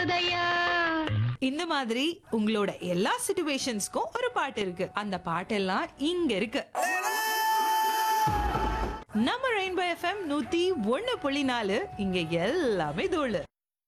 போதையா இந்த மாதிரி உங்களோட எல்லா சிச்சுவேஷன்ஸ்க்கும் ஒரு பாட்டு இருக்கு அந்த பாட்டெல்லாம் இங்க இருக்கு நம்ம ரெயின்போ எஃப்எம் நூத்தி ஒண்ணு புள்ளி நாலு இங்க எல்லாமே தோழு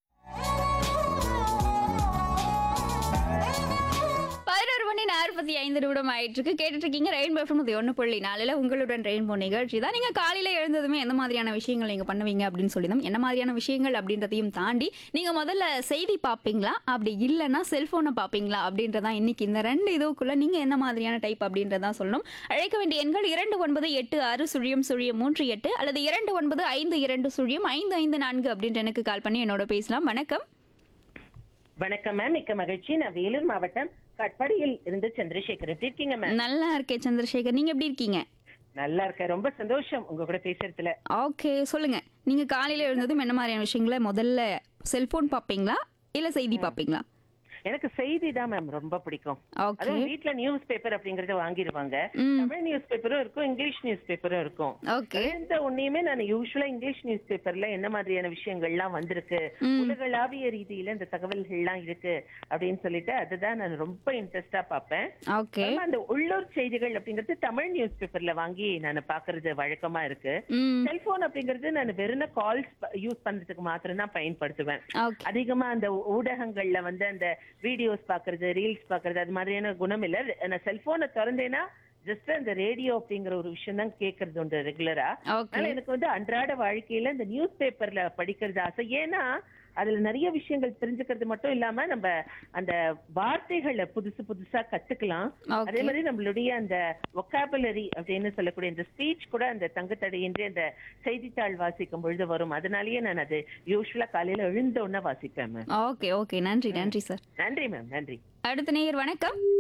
பதினோரு மணி நாற்பத்தி ஐந்து நிமிடம் ஆயிட்டு இருக்கு கேட்டுட்டு இருக்கீங்க ரெயின்போ எஃப்எம் ஒன்று புள்ளி நாலுல உங்களுடன் ரெயின்போ நிகழ்ச்சி தான் நீங்க காலையில எழுந்ததுமே எந்த மாதிரியான விஷயங்கள் நீங்க பண்ணுவீங்க அப்படின்னு சொல்லி தான் என்ன மாதிரியான விஷயங்கள் அப்படின்றதையும் தாண்டி நீங்க முதல்ல செய்தி பார்ப்பீங்களா அப்படி இல்லைன்னா செல்போனை பார்ப்பீங்களா அப்படின்றதான் இன்னைக்கு இந்த ரெண்டு இதுக்குள்ள நீங்க என்ன மாதிரியான டைப் அப்படின்றதான் சொல்லணும் அழைக்க வேண்டிய எண்கள் இரண்டு ஒன்பது எட்டு ஆறு சுழியம் சுழியம் மூன்று எட்டு அல்லது இரண்டு ஒன்பது ஐந்து இரண்டு சுழியம் ஐந்து ஐந்து நான்கு அப்படின்ற எனக்கு கால் பண்ணி என்னோட பேசலாம் வணக்கம் வணக்கம் மேம் மிக்க மகிழ்ச்சி நான் வேலூர் மாவட்டம் கட்பாடியில் இருந்து சந்திரசேகர் எப்படி இருக்கீங்க மேம் நல்லா இருக்கேன் சந்திரசேகர் நீங்க எப்படி இருக்கீங்க நல்லா இருக்கேன் ரொம்ப சந்தோஷம் உங்க கூட பேசுறதுல ஓகே சொல்லுங்க நீங்க காலையில எழுந்ததும் என்ன மாதிரியான விஷயங்களை முதல்ல செல்போன் பாப்பீங்களா இல்ல செய்தி பாப்பீங்களா எனக்கு செய்தி தான் மேம் ரொம்ப பிடிக்கும் ஓகே அதுவும் வீட்ல நியூஸ் பேப்பர் அப்படிங்கறத வாங்கிடுவாங்க ம் தமிழ் நியூஸ் பேப்பரும் இருக்கும் இங்கிலீஷ் நியூஸ் பேப்பரும் இருக்கும் ஓகே எந்த ஒன்னையுமே நான் யூஸ்வலா இங்கிலீஷ் நியூஸ் பேப்பர்ல என்ன மாதிரியான விஷயங்கள்லாம் வந்திருக்கு ம். உலகளாவிய ரீதியில இந்த தகவல்கள்லாம் இருக்கு அப்படின்னு சொல்லிட்டு அதுதான் நான் ரொம்ப இன்ட்ரெஸ்டா பார்ப்பேன் ஓகே ஆமா, அந்த உள்ளூர் செய்திகள் அப்படிங்கிறது தமிழ் நியூஸ் பேப்பர்ல வாங்கி நான் பாக்குறது வழக்கமா இருக்கு ம் செல்போன் அப்படிங்கிறது நான் வெறும் கால்ஸ் யூஸ் பண்றதுக்கு மாத்திரம் தான் பயன்படுத்துவேன் ஓகே அதிகமா அந்த ஊடகங்கள்ல வந்து அந்த வீடியோஸ் பாக்குறது ரீல்ஸ் பாக்குறது அது மாதிரியான குணம் இல்ல நான் செல்போனை திறந்தேன்னா ஜஸ்ட் அந்த ரேடியோ அப்படிங்கிற ஒரு விஷயம் தான் கேட்கறது உண்டு ரெகுலரா ஓகே அதனால எனக்கு வந்து அன்றாட வாழ்க்கையில இந்த நியூஸ் பேப்பர்ல படிக்கிறது ஆசை ஏன்னா அதுல நிறைய விஷயங்கள் தெரிஞ்சுக்கிறது மட்டும் இல்லாம நம்ம அந்த வார்த்தைகளை புதுசு புதுசா கத்துக்கலாம் அதே ஓகே மாதிரி நம்மளுடைய அந்த ஒக்காபுலரி அப்படின்னு சொல்லக்கூடிய இந்த ஸ்பீச் கூட அந்த தங்குத்தடையின்றி அந்த செய்தித்தாள் வாசிக்கும் பொழுது வரும் அதனாலயே நான் அது யூஸ்வலா காலையில எழுந்த உடனே வாசிப்பேன் மேம் ஓகே ஓகே நன்றி நன்றி சார் நன்றி மேம் நன்றி அடுத்த நேயர் வணக்கம்